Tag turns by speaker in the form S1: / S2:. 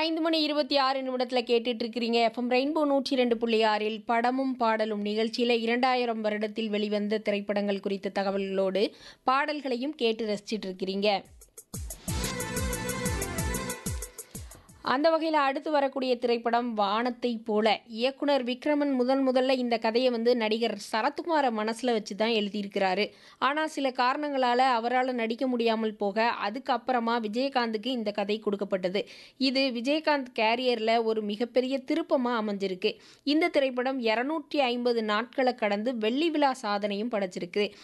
S1: ஐந்து மணி இருபத்தி ஆறு நிமிடத்தில் கேட்டுட்டு இருக்கிறீங்க எஃப்எம் ரெயின்போ நூற்றி ரெண்டு புள்ளி ஆறில் படமும் பாடலும் நிகழ்ச்சியில் இரண்டாயிரம் வருடத்தில் வெளிவந்த திரைப்படங்கள் குறித்த தகவல்களோடு பாடல்களையும் கேட்டு ரசிச்சிட்டு இருக்கிறீங்க அந்த வகையில் அடுத்து வரக்கூடிய திரைப்படம் வானத்தை போல இயக்குனர் விக்ரமன் முதன் முதல்ல இந்த கதையை வந்து நடிகர் சரத்குமாரை மனசில் வச்சு தான் எழுதியிருக்கிறாரு ஆனால் சில காரணங்களால் அவரால் நடிக்க முடியாமல் போக அதுக்கப்புறமா விஜயகாந்துக்கு இந்த கதை கொடுக்கப்பட்டது இது விஜயகாந்த் கேரியரில் ஒரு மிகப்பெரிய திருப்பமாக அமைஞ்சிருக்கு இந்த திரைப்படம் இரநூற்றி ஐம்பது நாட்களை கடந்து வெள்ளி விழா சாதனையும் படைச்சிருக்கு